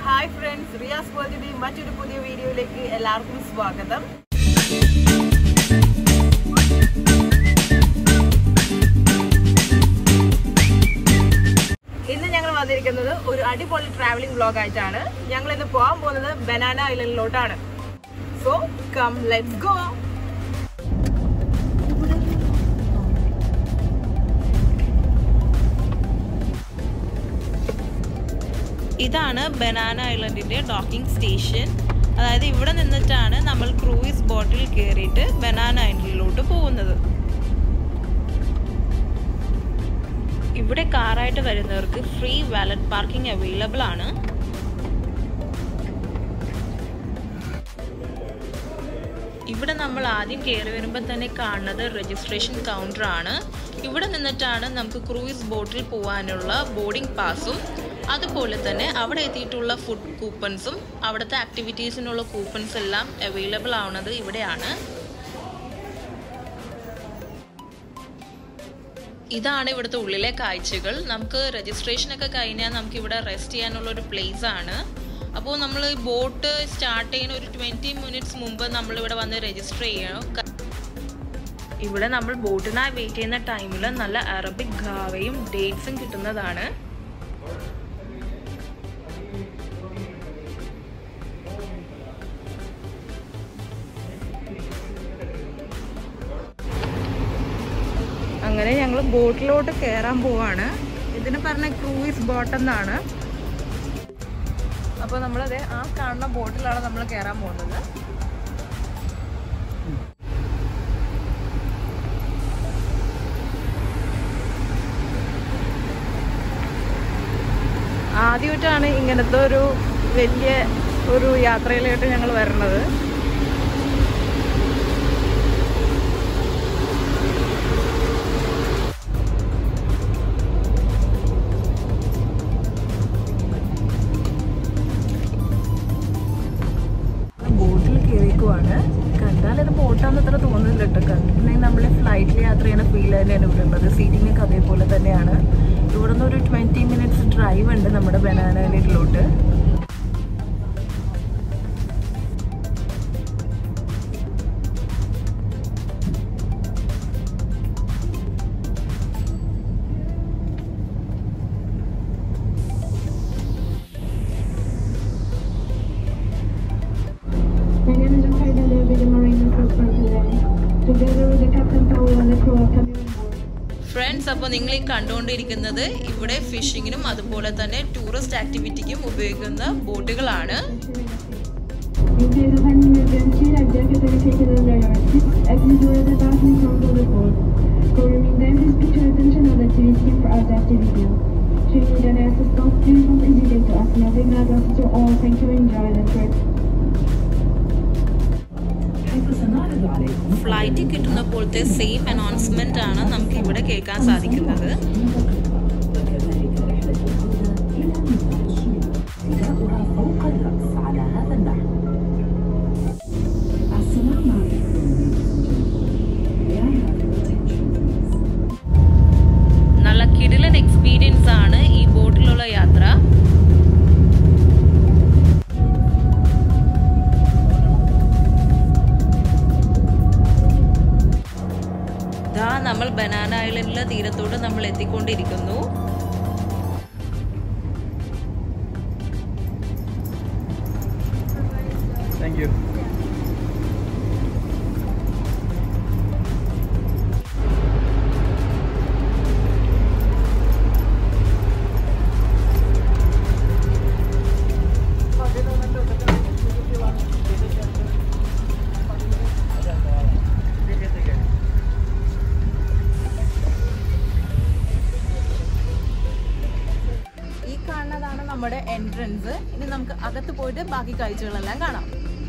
Hi friends Riyas പോലത്തിന്റെ മറ്റൊരു പുതിയ വീഡിയോയിലേക്ക് എല്ലാവർക്കും സ്വാഗതം ഇന്ന് ഞങ്ങൾ വന്നിരിക്കുന്നത് ഒരു അടിപൊളി ട്രാവലിംഗ് വ്ലോഗ് ആയിട്ടാണ് ഞങ്ങൾ ഇന്ന് പോകാൻ പോകുന്നത് ബനാന ഐലൻഡിലോട്ടാണ് സോ കം ലെറ്റ്സ് ഗോ ഇതാണ് ബനാന ഐലൻഡിന്റെ ഡോക്കിംഗ് സ്റ്റേഷൻ അതായത് ഇവിടെ നിന്നിട്ടാണ് നമ്മൾ ക്രൂയിസ് ബോട്ടിൽ കയറിയിട്ട് ബനാന ഐലൻഡിലോട്ട് പോകുന്നത് ഇവിടെ കാറായിട്ട് വരുന്നവർക്ക് ഫ്രീ വാലറ്റ് പാർക്കിംഗ് അവൈലബിൾ ആണ് ഇവിടെ നമ്മൾ ആദ്യം കയറി വരുമ്പോൾ തന്നെ കാണുന്നത് രജിസ്ട്രേഷൻ കൗണ്ടർ ആണ് ഇവിടെ നിന്നിട്ടാണ് നമുക്ക് ക്രൂയിസ് ബോട്ടിൽ പോകാനുള്ള ബോർഡിംഗ് പാസും അതുപോലെ തന്നെ അവിടെ എത്തിയിട്ടുള്ള ഫുഡ് കൂപ്പൺസും അവിടുത്തെ ആക്ടിവിറ്റീസിനുള്ള കൂപ്പൺസ് എല്ലാം അവൈലബിൾ ആവുന്നത് ഇവിടെയാണ് ഇതാണ് ഇവിടുത്തെ ഉള്ളിലെ കാഴ്ചകൾ നമുക്ക് രജിസ്ട്രേഷൻ ഒക്കെ കഴിഞ്ഞാൽ നമുക്ക് ഇവിടെ റെസ്റ്റ് ചെയ്യാനുള്ള ഒരു പ്ലേസ് ആണ് അപ്പോൾ നമ്മൾ ബോട്ട് സ്റ്റാർട്ട് ചെയ്യുന്ന ഒരു ട്വൻറ്റി മിനിറ്റ്സ് മുമ്പ് നമ്മൾ ഇവിടെ വന്ന് രജിസ്റ്റർ ചെയ്യണം ഇവിടെ നമ്മൾ ബോട്ടിനായി വെയിറ്റ് ചെയ്യുന്ന ടൈമിൽ നല്ല അറബിക് ഗാവയും ഡേറ്റ്സും കിട്ടുന്നതാണ് അങ്ങനെ ഞങ്ങൾ ബോട്ടിലോട്ട് കയറാൻ പോവാണ് ഇതിന് പറഞ്ഞ ക്രൂയിസ് ബോട്ട് എന്നാണ് അപ്പോൾ നമ്മളത് ആ കാണുന്ന ബോട്ടിലാണ് നമ്മൾ കയറാൻ പോകുന്നത് ആദ്യമായിട്ടാണ് ഇങ്ങനത്തെ ഒരു വലിയ ഒരു യാത്രയിലായിട്ട് ഞങ്ങൾ വരണത് ബോട്ടിൽ കയറിക്കുവാണ് കണ്ടാൽ ഇത് ബോട്ടാന്ന് അത്ര തോന്നുന്നില്ല കേട്ടോ കണ്ടിട്ടുണ്ടെങ്കിൽ നമ്മൾ ഫ്ലൈറ്റിൽ യാത്ര ചെയ്യുന്ന ഫീൽ തന്നെയാണ് ഇവിടെ ഉള്ളത് സീറ്റിംഗ് ഒക്കെ അതേപോലെ തന്നെയാണ് ഇവിടെ നിന്ന് ഒരു ട്വൻറ്റി മിനിറ്റ്സ് ഡ്രൈവ് ഉണ്ട് നമ്മുടെ ബനാന ഐലൻഡിലോട്ട് My name is Ricardo David and Marina Crew for today. Together with the Captain Paul and the crew are coming on board. Friends അപ്പോൾ നിങ്ങൾ ഈ കണ്ടുകൊണ്ടിരിക്കുന്നത് ഇവിടെ ഫിഷിങ്ങിനും അതുപോലെ തന്നെ ടൂറിസ്റ്റ് ആക്ടിവിറ്റിക്കും ഉപയോഗിക്കുന്ന ബോട്ടുകളാണ് In case of any emergency, life jackets are located under your seat. Exit door at the back in front of the board. For your meantime, please put your attention on the TV screen for our activity. Should you need any assistance, please don't hesitate to ask me. I'll be glad to assist you all. Thank you and enjoy the trip. ഫ്ലൈറ്റിൽ കിട്ടുന്ന പോലത്തെ same announcement ആണ് നമുക്ക് ഇവിടെ കേൾക്കാൻ സാധിക്കുന്നത് നല്ല കിടിലൻ എക്സ്പീരിയൻസ് ആണ് ഈ ബോട്ടിലുള്ള യാത്ര ദാ നമ്മൾ ബനാന ഐലൻഡിലെ തീരത്തോട് നമ്മൾ എത്തിക്കൊണ്ടിരിക്കുന്നു Thank you. ഈ കാണുന്നതാണ് നമ്മുടെ എൻട്രൻസ് ഇനി നമുക്ക് അകത്ത് പോയിട്ട് ബാക്കി കാഴ്ചകളെല്ലാം കാണാം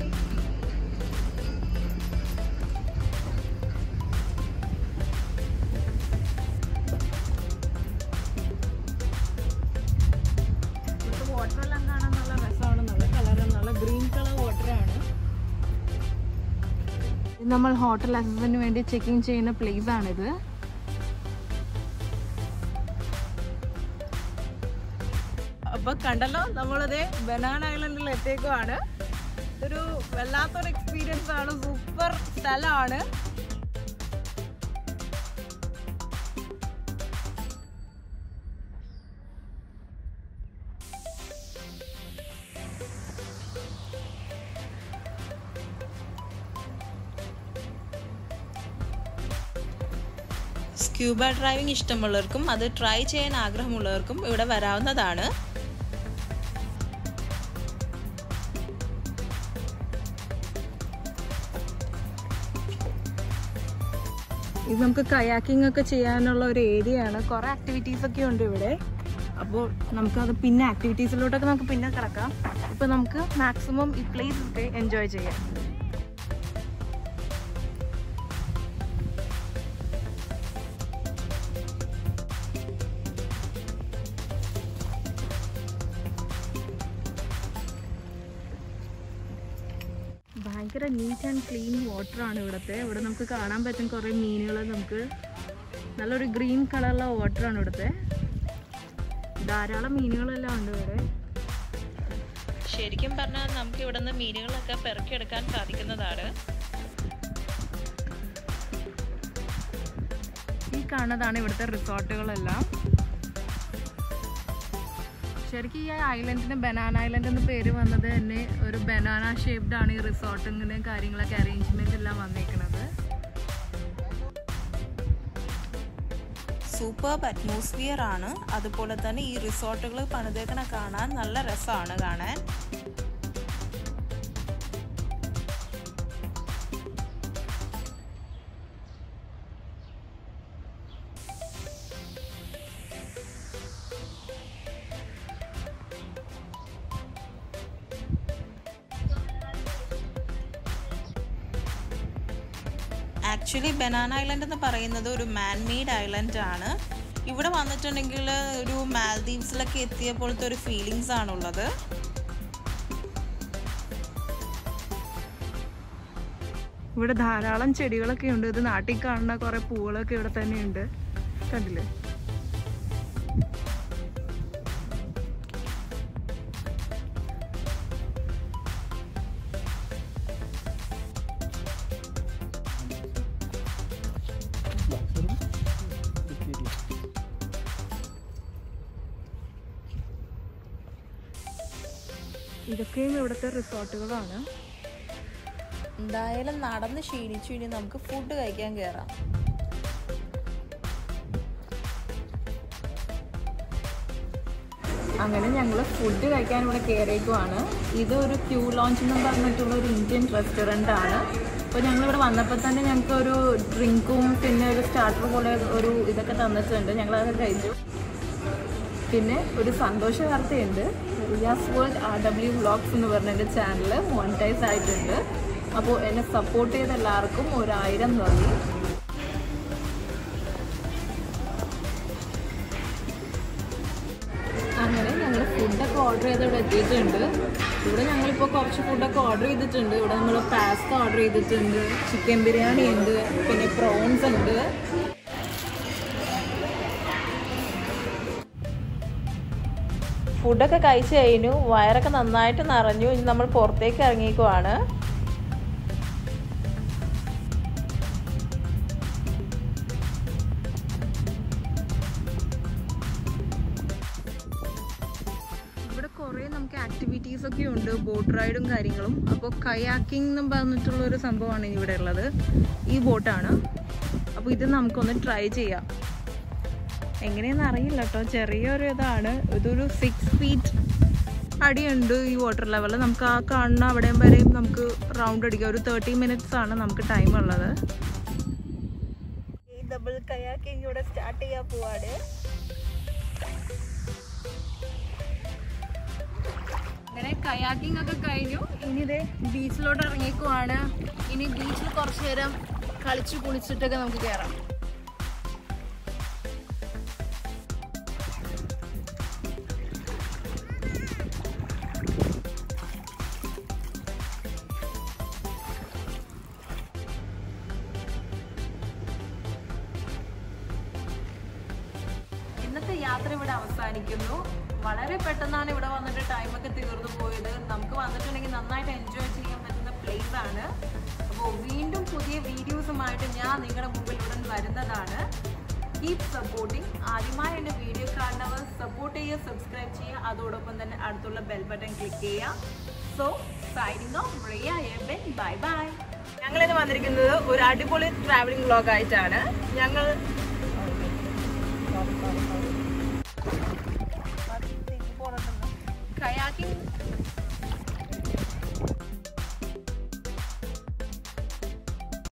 വാട്ടർ എല്ലാം കാണാൻ നല്ല രസമാണ് നല്ല കളറാണ് നല്ല ഗ്രീൻ കളർ വാട്ടറാണ് നമ്മൾ ഹോട്ടൽ അസിസ്റ്റന്റിന് വേണ്ടി ചെക്കിംഗ് ചെയ്യുന്ന പ്ലേസ് ആണിത് അപ്പൊ കണ്ടല്ലോ നമ്മളത് ബനാന ഐലൻഡിൽ എത്തിയേക്കുവാണ് ഇതൊരു വല്ലാത്തൊരു എക്സ്പീരിയൻസ് ആണ് സൂപ്പർ സ്ഥലമാണ് സ്ക്യൂബ ഡ്രൈവിംഗ് ഇഷ്ടമുള്ളവർക്കും അത് ട്രൈ ചെയ്യാൻ ആഗ്രഹമുള്ളവർക്കും ഇവിടെ വരാവുന്നതാണ് ഇത് നമുക്ക് കയാക്കിംഗ് ഒക്കെ ചെയ്യാനുള്ള ഒരു ഏരിയ ആണ് കുറെ ആക്ടിവിറ്റീസ് ഒക്കെ ഉണ്ട് ഇവിടെ അപ്പോൾ നമുക്കത് പിന്നെ ആക്ടിവിറ്റീസിലോട്ടൊക്കെ നമുക്ക് പിന്നെ കിടക്കാം ഇപ്പൊ നമുക്ക് മാക്സിമം ഈ പ്ലേസ് ഒക്കെ എൻജോയ് ചെയ്യാം ഭയങ്കര നീറ്റ് ആൻഡ് ക്ലീൻ വാട്ടർ ആണ് ഇവിടുത്തെ ഇവിടെ നമുക്ക് കാണാൻ പറ്റും കുറേ മീനുകൾ നമുക്ക് നല്ലൊരു ഗ്രീൻ കളറുള്ള വാട്ടർ ആണ് ഇവിടുത്തെ ധാരാളം മീനുകളെല്ലാം ഉണ്ട് ഇവിടെ ശരിക്കും പറഞ്ഞാൽ നമുക്ക് ഇവിടെ നിന്ന് മീനുകളൊക്കെ പെറുക്കിയെടുക്കാൻ സാധിക്കുന്നതാണ് ഈ കാണുന്നതാണ് ഇവിടുത്തെ റിസോർട്ടുകളെല്ലാം ശരിക്കും ഈ ഐലൻഡിന് ബനാന ഐലൻഡ് എന്ന് പേര് വന്നത് തന്നെ ഒരു ബനാന ഷേപ്ഡ് ആണ് ഈ റിസോർട്ടിങ്ങനെ കാര്യങ്ങളൊക്കെ അറേഞ്ച്മെന്റ് എല്ലാം വന്നേക്കുന്നത് സൂപ്പർബ് അറ്റ്മോസ്ഫിയർ ആണ് അതുപോലെ തന്നെ ഈ റിസോർട്ടുകൾ പണിതേക്കണ കാണാൻ നല്ല രസമാണ് കാണാൻ ആക്ച്വലി ബനാന ഐലൻഡ് എന്ന് പറയുന്നത് ഒരു മാൻ മെയ്ഡ് ഐലൻഡ് ആണ് ഇവിടെ വന്നിട്ടുണ്ടെങ്കിൽ ഒരു മാൽദീവ്സിലൊക്കെ എത്തിയ പോലത്തെ ഒരു ഫീലിങ്സ് ആണുള്ളത് ഇവിടെ ധാരാളം ചെടികളൊക്കെ ഉണ്ട് ഇത് നാട്ടിൽ കാണുന്ന കുറെ പൂവുകളൊക്കെ ഇവിടെ തന്നെ ഉണ്ട് കണ്ടില്ലേ ഇതൊക്കെയും ഇവിടുത്തെ റിസോർട്ടുകളാണ് എന്തായാലും നടന്ന് ക്ഷീണിച്ചു ഇനി നമുക്ക് ഫുഡ് കഴിക്കാൻ കയറാം അങ്ങനെ ഞങ്ങൾ ഫുഡ് കഴിക്കാൻ ഇവിടെ കയറിയേക്കുവാണ് ഇത് ഒരു ക്യൂ ലോഞ്ച് എന്ന് പറഞ്ഞിട്ടുള്ള ഒരു ഇന്ത്യൻ റെസ്റ്റോറൻ്റ് ആണ് അപ്പോൾ ഞങ്ങളിവിടെ വന്നപ്പോൾ തന്നെ ഞങ്ങൾക്ക് ഒരു ഡ്രിങ്കും പിന്നെ ഒരു സ്റ്റാർട്ടർ പോലെ ഒരു ഇതൊക്കെ തന്നിട്ടുണ്ട് ഞങ്ങൾ അതൊക്കെ കഴിച്ചു പിന്നെ ഒരു സന്തോഷ വാർത്തയുണ്ട് Riyas World R W vlogs എന്ന് പറഞ്ഞ എൻ്റെ ചാനൽ മോണിറ്റൈസ് ആയിട്ടുണ്ട് അപ്പോൾ എന്നെ സപ്പോർട്ട് ചെയ്ത എല്ലാവർക്കും ഒരായിരം നന്ദി അങ്ങനെ ഞങ്ങൾ ഫുഡൊക്കെ ഓർഡർ ചെയ്ത് ഇവിടെ എത്തിയിട്ടുണ്ട് ഇവിടെ ഞങ്ങളിപ്പോൾ കുറച്ച് ഫുഡൊക്കെ ഓർഡർ ചെയ്തിട്ടുണ്ട് ഇവിടെ നമ്മൾ പാസ്ത ഓർഡർ ചെയ്തിട്ടുണ്ട് ചിക്കൻ ബിരിയാണി ഉണ്ട് പിന്നെ പ്രോൺസ് ഉണ്ട് ഫുഡൊക്കെ കഴിച്ചു കഴിഞ്ഞു വയറൊക്കെ നന്നായിട്ട് നിറഞ്ഞു ഇനി നമ്മൾ പുറത്തേക്ക് ഇറങ്ങിക്കുവാണ് ഇവിടെ കുറേ നമുക്ക് ആക്ടിവിറ്റീസ് ഒക്കെ ഉണ്ട് ബോട്ട് റൈഡും കാര്യങ്ങളും അപ്പോൾ കയാക്കിംഗ് എന്ന് പറഞ്ഞിട്ടുള്ള ഒരു സംഭവമാണ് ഇവിടെ ഉള്ളത് ഈ ബോട്ടാണ് അപ്പോൾ ഇത് നമുക്കൊന്ന് ട്രൈ ചെയ്യാം എങ്ങനെയെന്ന് അറിയില്ല കേട്ടോ ചെറിയൊരു ഇതാണ് ഇതൊരു സിക്സ് ഫീറ്റ് അടിയുണ്ട് ഈ വാട്ടർ ലെവൽ നമുക്ക് ആ കാണുന്ന അവിടെയും വരെയും നമുക്ക് റൗണ്ട് അടിക്കാം ഒരു തേർട്ടി മിനിറ്റ്സ് ആണ് നമുക്ക് ടൈം ഉള്ളത് ഈ ഡബിൾ കയാക്കിംഗ് ഇവിടെ സ്റ്റാർട്ട് ചെയ്യാൻ പോവാണ് അങ്ങനെ കയാക്കിംഗ് ഒക്കെ കഴിഞ്ഞു ഇനി ഇതേ ബീച്ചിലോട്ട് ഇറങ്ങിയേക്കുവാണ് ഇനി ബീച്ചിൽ കുറച്ചു നേരം കളിച്ചു കുളിച്ചിട്ടൊക്കെ നമുക്ക് കയറാം ഇന്നത്തെ യാത്ര ഇവിടെ അവസാനിക്കുന്നു വളരെ പെട്ടെന്നാണ് ഇവിടെ വന്നിട്ട് ടൈമൊക്കെ തീർന്നു പോയത് നമുക്ക് വന്നിട്ടുണ്ടെങ്കിൽ നന്നായിട്ട് എൻജോയ് ചെയ്യാൻ പറ്റുന്ന പ്ലേസ് ആണ് അപ്പോൾ വീണ്ടും പുതിയ വീഡിയോസുമായിട്ട് ഞാൻ നിങ്ങളുടെ മുമ്പിൽ ഉടൻ വരുന്നതാണ് കീപ് സപ്പോർട്ടിങ് ആദ്യമായി എൻ്റെ വീഡിയോ കാണുന്നവർ സപ്പോർട്ട് ചെയ്യുക സബ്സ്ക്രൈബ് ചെയ്യുക അതോടൊപ്പം തന്നെ അടുത്തുള്ള ബെൽ ബട്ടൺ ക്ലിക്ക് ചെയ്യുക so signing off Riya Eben bye bye ഞങ്ങളിന്ന് വന്നിരിക്കുന്നത് ഒരു അടിപൊളി ട്രാവലിംഗ് വ്ളോഗ് ആയിട്ടാണ് ഞങ്ങൾ